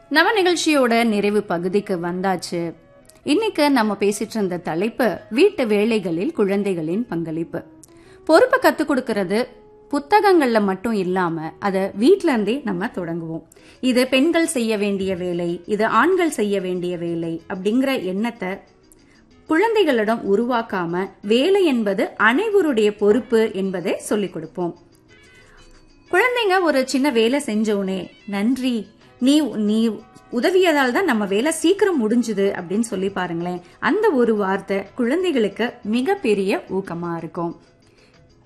நம்ம நிகழ்ச்சியோட நிறைவு பகுதிக்கு வந்தாச்சு இன்னைக்கு நம்ம பேசிட்டு இருந்த தலைப்பு வீட்டு வேலைகளில் குழந்தைகளின் பங்களிப்பு பொறுப்பை கத்துக் கொடுக்கறது புத்தகங்கள்ல மட்டும் இல்லாம அத வீட்ல இருந்தே நம்ம தொடங்குவோம் இது பெண்கள் செய்ய வேண்டிய வேலை இது ஆண்கள் செய்ய வேண்டிய வேலை அப்படிங்கிற எண்ணத்தை குழந்தைகளிடம் உருவாக்காம வேலை என்பது அனைவருடைய பொறுப்பு என்பதை சொல்லிக் கொடுப்போம் குழந்தைங்க ஒரு சின்ன வேலை செஞ்சோனே நன்றி நீ நீ உதவியதால் தான் நம்ம வேலை சீக்கிரம் முடிஞ்சுது அப்படின்னு சொல்லி பாருங்களேன் அந்த ஒரு வார்த்தை குழந்தைகளுக்கு மிகப்பெரிய ஊக்கமா இருக்கும்